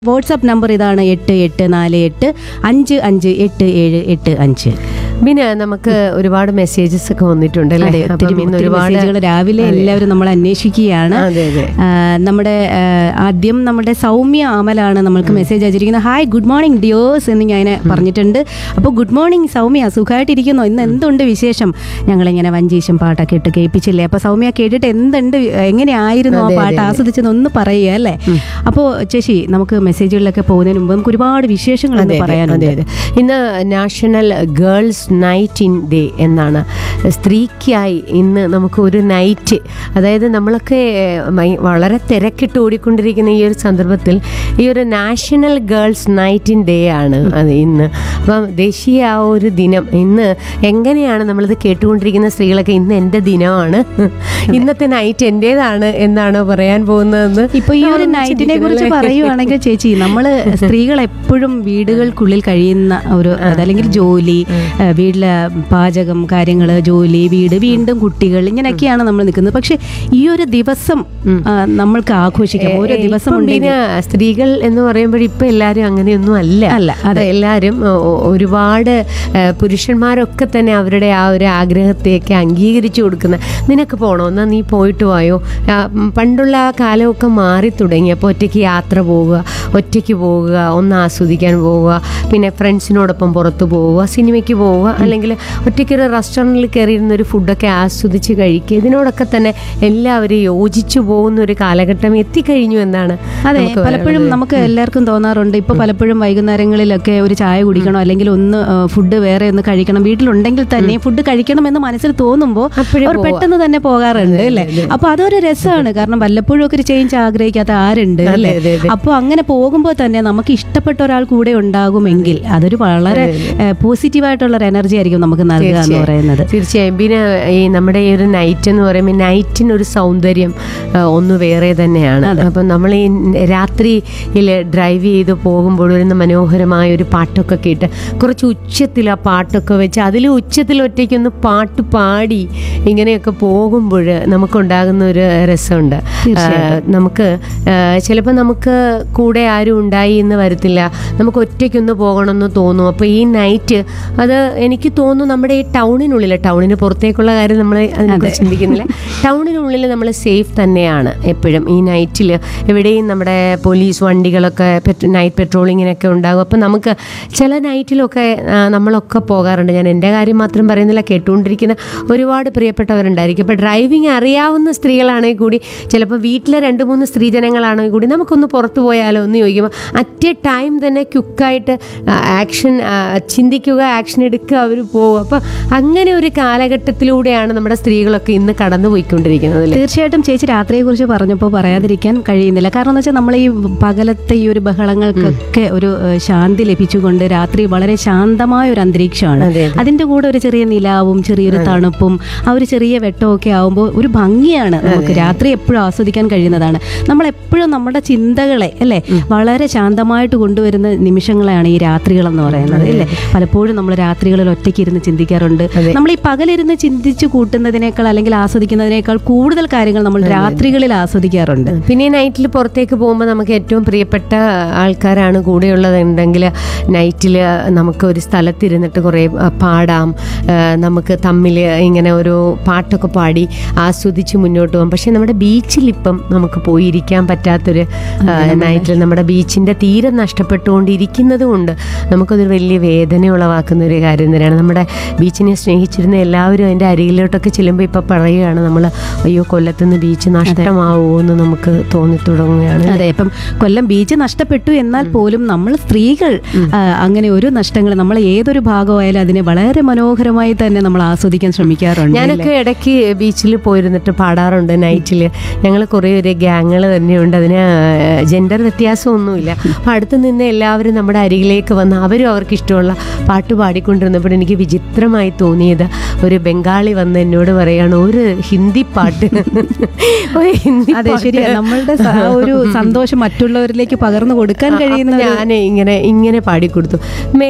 WhatsApp number ഇതാണ് എട്ട് എട്ട് നാല് എട്ട് അഞ്ച് അഞ്ച് എട്ട് ഏഴ് എട്ട് അഞ്ച് പിന്നെ നമുക്ക് ഒരുപാട് മെസ്സേജസ് ഒക്കെ വന്നിട്ടുണ്ട് അല്ലേ അതെ അപ്പം ഒത്തിരി ഇന്ന് ഒത്തിരി ഒരുപാട് മെസ്സേജുകൾ രാവിലെ എല്ലാവരും നമ്മൾ അന്വേഷിക്കുകയാണ് അതെ അതെ ആ, നമ്മുടെ ആ, ആദ്യം നമ്മുടെ സൗമ്യ അമലാണ് നമ്മൾക്ക് മെസ്സേജ് അയച്ചിരിക്കുന്നത് ഹായ് ഗുഡ് മോർണിംഗ് ഡിയോസ് എന്ന് ഞാൻ പറഞ്ഞിട്ടുണ്ട് അപ്പോൾ ഗുഡ് മോർണിംഗ് സൗമ്യ സുഖമായിട്ടിരിക്കുന്നു ഇന്ന് എന്തുണ്ട് വിശേഷം ഞങ്ങളിങ്ങനെ വഞ്ചീശം പാട്ടൊക്കെ ഇട്ട് കേൾപ്പിച്ചില്ലേ അപ്പോൾ സൗമ്യ കേട്ടിട്ട് എന്തുണ്ട് എങ്ങനെയായിരുന്നു ആ അതെ, പാട്ട് അതെ, ആസ്വദിച്ചെന്ന് ഒന്ന് പറയുക അല്ലേ അപ്പോൾ ചേച്ചി നമുക്ക് മെസ്സേജുകളിലൊക്കെ പോകുന്നതിന് മുമ്പ് നമുക്ക് ഒരുപാട് വിശേഷങ്ങൾ അതെ, ഒന്ന് അതെ, പറയാനുണ്ട് അതെ, അതെ. ഇന്ന് national girls night in day എന്നാണ് സ്ത്രീക്കായി ഇന്ന് നമുക്ക് ഒരു നൈറ്റ് അതായത് നമ്മളൊക്കെ മൈ- വളരെ തിരക്കിട്ട് ഓടിക്കൊണ്ടിരിക്കുന്ന ഈ ഒരു സന്ദർഭത്തിൽ ഈ ഒരു national girls night in day ആണ് അത് ഇന്ന് അപ്പം ദേശീയ ആ ഒരു ദിനം ഇന്ന് എങ്ങനെയാണ് നമ്മളിത് കേട്ടുകൊണ്ടിരിക്കുന്ന സ്ത്രീകളൊക്കെ ഇന്ന് എൻ്റെ ദിനമാണ് ഇന്നത്തെ നൈറ്റ് എൻ്റേതാണ് എന്നാണ് പറയാൻ പോകുന്നതെന്ന് ഇപ്പൊ ഈ ഒരു നമ്മളൊന്ന് നൈറ്റിനെ കുറിച്ച് ചിന്തിക്കണം, അല്ലേ? പറയുവാണെങ്കിൽ ചേച്ചി നമ്മള് സ്ത്രീകൾ എപ്പോഴും വീടുകൾക്കുള്ളിൽ കഴിയുന്ന ഒരു അതല്ലെങ്കിൽ ജോലി ഏഹ് വീട്ടിലെ പാചകം കാര്യങ്ങള് ജോലി വീട് വീണ്ടും കുട്ടികൾ ഇങ്ങനെയൊക്കെയാണ് നമ്മൾ നിൽക്കുന്നത് പക്ഷെ ഈ ഒരു ദിവസം ആ, നമ്മൾക്ക് ആഘോഷിക്കാം ഓരോ ഏ, ദിവസം ഇപ്പം ഉണ്ടെങ്കിൽ പിന്നെ സ്ത്രീകൾ എന്ന് പറയുമ്പോൾ ഇപ്പൊ എല്ലാരും അങ്ങനെയൊന്നും അല്ല അല്ല, അതെ. എല്ലാരും ഒ- ഒ- ഒരുപാട് ഏ, പുരുഷന്മാരൊക്കെ തന്നെ അവരുടെ ആ ഒരു ആഗ്രഹത്തെയൊക്കെ അംഗീകരിച്ചു കൊടുക്കുന്ന നിനക്ക് പോകണോ എന്നാ നീ പോയിട്ട് വായോ ആ, ഉം, പണ്ടുള്ള ആ കാലമൊക്കെ മാറി തുടങ്ങിയപ്പോൾ ഒറ്റയ്ക്ക് യാത്ര പോവുക ഒറ്റയ്ക്ക് പോവുക ഒന്ന് ആസ്വദിക്കാൻ പോവുക പിന്നെ ഫ്രണ്ട്സിനോടൊപ്പം പുറത്ത് പോവുക സിനിമയ്ക്ക് പോവുക അല്ലെങ്കിൽ ഒറ്റയ്ക്ക് ഒരു റെസ്റ്റോറൻറ്റിൽ കയറിയിരുന്ന ഒരു ഫുഡൊക്കെ ആസ്വദിച്ച് കഴിക്കുക ഇതിനോടൊക്കെ തന്നെ എല്ലാവരും യോജിച്ചു പോകുന്ന ഒരു കാലഘട്ടം എത്തിക്കഴിഞ്ഞു എന്നാണ് അതെ നമുക്ക് പലപ്പോഴും നമുക്ക് എല്ലാവർക്കും തോന്നാറുണ്ട് ഇപ്പൊ പലപ്പോഴും വൈകുന്നേരങ്ങളിലൊക്കെ ഒരു ചായ കുടിക്കണോ അല്ലെങ്കിൽ ഒന്ന് ഫുഡ് വേറെ ഒന്ന് കഴിക്കണം വീട്ടിലുണ്ടെങ്കിൽ തന്നെ ഫുഡ് കഴിക്കണം എന്ന് മനസ്സിൽ തോന്നുമ്പോൾ അപ്പോഴേ അവർ പോവാ. പെട്ടെന്ന് തന്നെ പോകാറുണ്ട് അല്ലേ അപ്പൊ അതൊരു രസമാണ് കാരണം വല്ലപ്പോഴും ഒക്കെ ഒരു ചേഞ്ച് ആഗ്രഹിക്കാത്ത ആരുണ്ട് അതെ, അല്ലേ അതെ, അതെ. അപ്പോൾ അങ്ങനെ പോകുമ്പോൾ തന്നെ നമുക്ക് ഇഷ്ടപ്പെട്ട ഒരാൾ കൂടെ ഉണ്ടാകുമെങ്കിൽ അതൊരു വളരെ പോസിറ്റീവായിട്ടുള്ള ഒരു എനർജി ആയിരിക്കും നമുക്ക് നൽകുക എന്ന് തീർച്ചയായും. പറയുന്നത് തീർച്ചയായും പിന്നെ ഈ നമ്മുടെ ഈ ഒരു നൈറ്റ് എന്ന് പറയുമ്പോൾ നൈറ്റിനൊരു സൗന്ദര്യം ആ, ഒന്ന് വേറെ തന്നെയാണ് അപ്പം നമ്മൾ ഈ രാത്രിയിൽ ഡ്രൈവ് ചെയ്ത് പോകുമ്പോൾ വരുന്ന മനോഹരമായ ഒരു പാട്ടൊക്കെ കേട്ട് കുറച്ച് ഉച്ചത്തിൽ ആ പാട്ടൊക്കെ വെച്ച് അതിൽ ഉച്ചത്തിൽ ഒറ്റയ്ക്കൊന്ന് പാട്ട് പാടി ഇങ്ങനെയൊക്കെ പോകുമ്പോൾ നമുക്കുണ്ടാകുന്ന ഒരു രസമുണ്ട് ആ, നമുക്ക് ചിലപ്പോൾ നമുക്ക് കൂടെ ആരും ഉണ്ടായി എന്ന് വരത്തില്ല നമുക്ക് ഒറ്റയ്ക്കൊന്ന് പോകണമെന്ന് തോന്നും അപ്പോൾ ഈ നൈറ്റ് അത് എനിക്ക് തോന്നുന്നു നമ്മുടെ ഈ ടൗണിനുള്ളിൽ ടൗണിന് പുറത്തേക്കുള്ള കാര്യം നമ്മൾ അതിനെക്കുറിച്ച് ചിന്തിക്കുന്നില്ല ടൗണിനുള്ളിൽ നമ്മൾ സേഫ് തന്നെയാണ് എപ്പോഴും ഈ നൈറ്റിൽ എവിടെയും നമ്മുടെ പോലീസ് വണ്ടികളൊക്കെ നൈറ്റ് പെട്രോളിങ്ങിനൊക്കെ ഉണ്ടാകും അപ്പോൾ നമുക്ക് ചില നൈറ്റിലൊക്കെ ആ, നമ്മളൊക്കെ പോകാറുണ്ട് ഞാൻ എൻ്റെ കാര്യം മാത്രം പറയുന്നില്ല കേട്ടുകൊണ്ടിരിക്കുന്ന ഒരുപാട് പ്രിയപ്പെട്ടവരുണ്ടായിരിക്കും ഇപ്പോൾ ഡ്രൈവിംഗ് അറിയാവുന്ന സ്ത്രീകളാണെങ്കിൽ കൂടി ചിലപ്പോൾ വീട്ടിലെ രണ്ട് മൂന്ന് സ്ത്രീജനങ്ങളാണെങ്കിൽ കൂടി നമുക്കൊന്ന് പുറത്തു പോയാലോ എന്ന് ചോദിക്കുമ്പോൾ അറ്റ് എ ടൈം തന്നെ ക്യുക്കായിട്ട് ആക്ഷൻ ചിന്തിക്കുക ആക്ഷൻ എടുക്കുക അവർ പോകും അപ്പോൾ അങ്ങനെ ഒരു കാലഘട്ടത്തിലൂടെയാണ് നമ്മുടെ സ്ത്രീകളൊക്കെ ഇന്ന് കടന്നു പോയിക്കൊണ്ടിരിക്കുന്നത് അല്ലേ തീർച്ചയായിട്ടും ചേച്ചി രാത്രിയെ കുറിച്ച് പറഞ്ഞപ്പോൾ പറയാതിരിക്കാൻ കഴിയുന്നില്ല കാരണം എന്ന് വെച്ചാൽ നമ്മൾ ഈ പകലത്തെ ഈ ഒരു ബഹളങ്ങൾക്കൊക്കെ ഒരു ഏഹ്, ശാന്തി ലഭിച്ചുകൊണ്ട് രാത്രി വളരെ ശാന്തമായ ഒരു അന്തരീക്ഷമാണ് അതെ, അതെ. അതിന്റെ കൂടെ ഒരു ചെറിയ നിലാവും ചെറിയൊരു തണുപ്പും ആ ഒരു ചെറിയ വെട്ടമൊക്കെ ആവുമ്പോൾ ഒരു ഭംഗിയാണ് നമുക്ക് രാത്രി എപ്പോഴും ആസ്വദിക്കാൻ കഴിയുന്നതാണ് നമ്മൾ എപ്പോഴും നമ്മുടെ ചിന്തകളെ അല്ലേ വളരെ ശാന്തമായിട്ട് കൊണ്ടുവരുന്ന നിമിഷങ്ങളാണ് ഈ രാത്രികൾ എന്ന് പറയുന്നത് അല്ലേ പലപ്പോഴും നമ്മൾ രാത്രികളിൽ ഒറ്റയ്ക്ക് ഇരുന്ന് ചിന്തിക്കാറുണ്ട് അതെ. നമ്മൾ ഈ പകലിരുന്ന് ചിന്തിച്ചു കൂട്ടുന്നതിനേക്കാൾ അല്ലെങ്കിൽ ആസ്വദിക്കുന്നതിനേക്കാൾ കൂടുതൽ കാര്യങ്ങൾ നമ്മൾ രാത്രികളിൽ ആസ്വദിക്കാറുണ്ട് പിന്നെ ഈ നൈറ്റിൽ പുറത്തേക്ക് പോകുമ്പോൾ നമുക്ക് ഏറ്റവും പ്രിയപ്പെട്ട ആൾക്കാരാണ് കൂടെയുള്ളതുണ്ടെങ്കിൽ നൈറ്റിൽ നമുക്ക് ഒരു സ്ഥലത്തിരുന്നിട്ട് കുറേ ആ, പാടാം ആ, നമുക്ക് തമ്മിൽ ഇങ്ങനെ ഒരു പാട്ടൊക്കെ പാടി ആസ്വദിച്ച് മുന്നോട്ട് പോകാം പക്ഷേ നമ്മുടെ ബീച്ചിൽ ഇപ്പം നമുക്ക് പോയിരിക്കാൻ പറ്റാത്തൊരു നൈറ്റിൽ നമ്മുടെ ബീച്ചിൻ്റെ തീരം നഷ്ടപ്പെട്ടുകൊണ്ടിരിക്കുന്നത് കൊണ്ട് നമുക്കതൊരു വലിയ വേദന ഉളവാക്കുന്ന ഒരു കാര്യം തന്നെയാണ് നമ്മുടെ ബീച്ചിനെ സ്നേഹിച്ചിരുന്ന എല്ലാവരും അതിൻ്റെ അരികിലോട്ടൊക്കെ ചെല്ലുമ്പോൾ ഇപ്പോൾ പറയുകയാണ് നമ്മൾ അയ്യോ കൊല്ലത്തുനിന്ന് ബീച്ച് നഷ്ടമാവുമോ എന്ന് നമുക്ക് തോന്നി തുടങ്ങുകയാണ് അതെ ഇപ്പം കൊല്ലം ബീച്ച് നഷ്ടപ്പെട്ടു എന്നാൽ പോലും നമ്മൾ സ്ത്രീകൾ ആ, അങ്ങനെ ഒരു നഷ്ടങ്ങൾ നമ്മൾ ഏതൊരു ഭാഗമായാലും അതിനെ വളരെ മനോഹരമായി തന്നെ നമ്മൾ ആസ്വദിക്കാൻ ശ്രമിക്കാറുണ്ട് ഞാനൊക്കെ ഇടയ്ക്ക് ബീച്ചിൽ പോയിരുന്നിട്ട് പാടാറുണ്ട് നൈറ്റിൽ ഞങ്ങൾ കുറേ ഒരു ഗ്യാങ്ങൾ തന്നെയുണ്ട് അതിന് ജെൻഡർ വ്യത്യാസമൊന്നുമില്ല അപ്പം അടുത്ത് നിന്ന് എല്ലാവരും നമ്മുടെ അരികിലേക്ക് വന്ന് അവരും അവർക്ക് ഇഷ്ടമുള്ള പാട്ട് പാടിക്കൊണ്ടിരുന്നപ്പോൾ എനിക്ക് വിചിത്രമായി തോന്നിയത് ഒരു ബംഗാളി വന്ന് എന്നോട് പറയാണ് ഒരു ഹിന്ദി പാട്ട് ഒരു ഹിന്ദി അതെ പാട്ട്. ശരിയാ നമ്മളുടെ സ- ആ ഒരു സന്തോഷം മറ്റുള്ളവരിലേക്ക് പകർന്നു കൊടുക്കാൻ കഴിയുന്ന ഒരു- ഞാൻ ഇങ്ങനെ ഇങ്ങനെ പാടിക്കൊടുത്തു